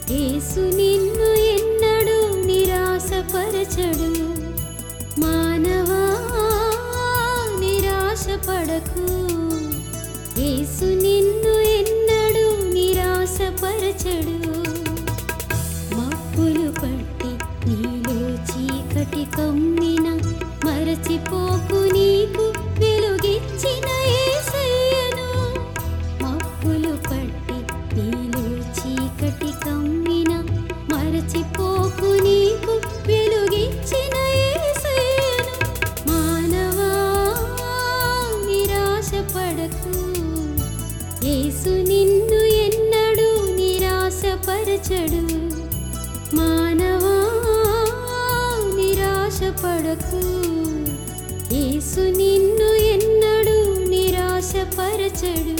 యేసు నిన్ను ఎన్నడూ నిరాశపరచడు మానవా నిరాశపడకు యేసు నిన్ను ఎన్నడూ నిరాశపరచడు మబ్బులు పట్టి నీలో చీకటి కమ్మిన మరచిపోకు నీకు వెలుగిచ్చిన యేసయ్యను మబ్బులు పట్టి నీలో చీకటి కమ్మిన మరచిపోకు నీకు వెలుగిచ్చిన యేసయ్యను మానవా నిరాశపడకు యేసు నిన్ను ఎన్నడూ నిరాశపరచడు మానవా నిరాశపడకు యేసు నిన్ను ఎన్నడూ నిరాశపరచడు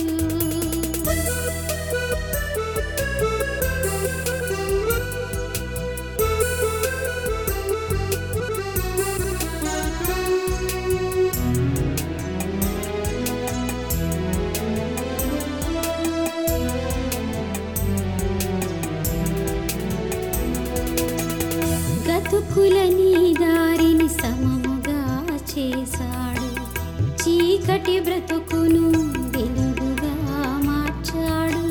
బ్రతుకుల నీ దారిని సమముగా చేశాడు చీకటి బ్రతుకును వెలుగుగా మార్చాడు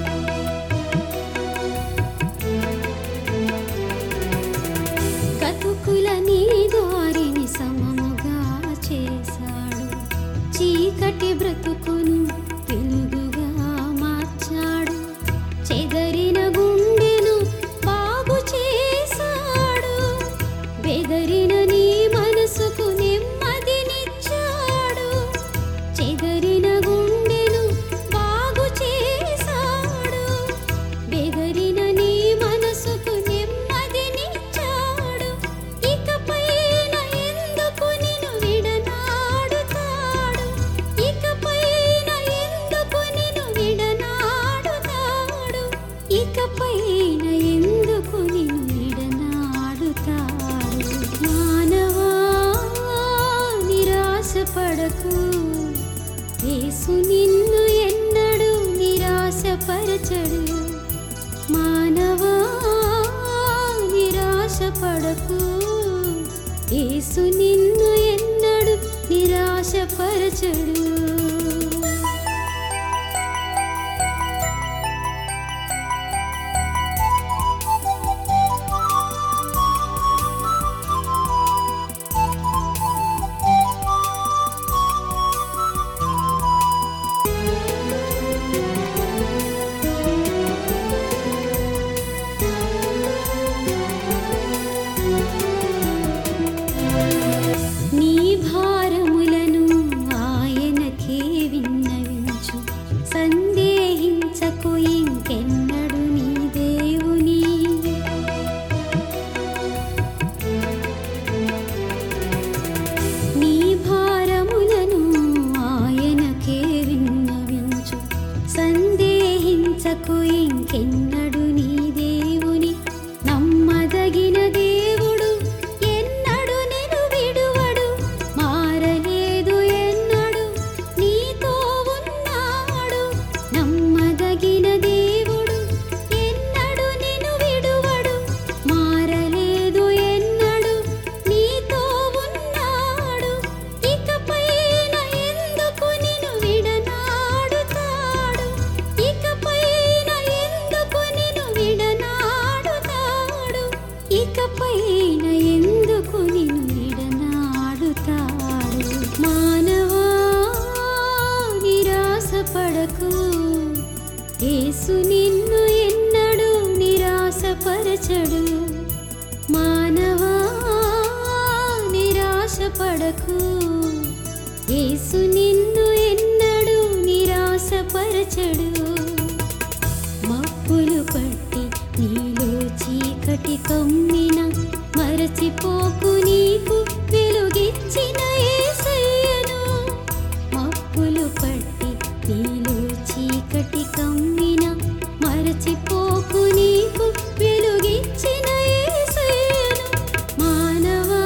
బ్రతుకుల నీ దారిని సమముగా చేశాడు చీకటి బ్రతుకును వెలుగుగా మార్చాడు చెదరిన గుండెను బాగు చేశాడు బెదరిన నీ మనసుకు నెమ్మదినిచ్చాడు చెదరిన గుండెను బాగు చేశాడు బెదరిన నీ మనసుకు నెమ్మదినిచ్చాడు ఇకపైన ఎందుకు నిన్ను విడనాడుతాడు ఇకపైన ఎందుకు నిన్ను విడనాడుతాడు ఇకపైన ఎందుకు నిన్ను విడనాడుతాడు మానవా నిరాశపడకు యేసు నిన్ను ఎన్నడూ నిరాశపరచడు మానవా నిరాశపడకు యేసు నిన్ను ఎన్నడూ నిరాశపరచడు నీ భారములను ఆయనకే విన్నవించు సందేహించకు ఇంకెన్నడు నీ దేవుని నీ భారములను ఆయనకే విన్నవించు సందేహించకు ఇంకెన్నడు నీ దేవుని నమ్మదగిన దేవుడు ఎన్నడు నిన్ను విడువడు మారలేదు ఎన్నడు నీతో ఉన్నాడు నమ్మదగిన దేవుడు ఎన్నడు నిన్ను విడువడు మారలేదు ఎన్నడు నీతో ఉన్నాడు ఇకపైన ఎందుకు నిన్ను విడనాడుతాడు ఇకపైన ఎందుకు నిన్ను విడనాడుతాడు ఇకపైన ఎందుకు నిన్ను విడనాడుతాడు మానవా నిరాశపడకు యేసు నిన్ను ఎన్నడూ నిరాశపరచడు మానవా నిరాశపడకు యేసు నిన్ను ఎన్నడూ నిరాశపరచడు మబ్బులు పట్టి నీలో చీకటి కమ్మిన మరచిపోకు నీకు వెలుగిచ్చిన యేసయ్యను మబ్బులు పట్టి నీలో చీకటి కమ్మిన మరచిపోకు నీకు వెలుగిచ్చిన యేసయ్యను మానవా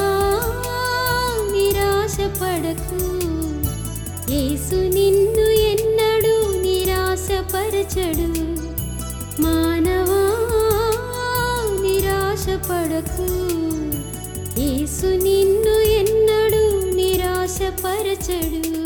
నిరాశపడకు యేసు నిన్ను ఎన్నడూ నిరాశపరచడు మానవా భయపడకు యేసు నిన్ను ఎన్నడూ నిరాశపరచడు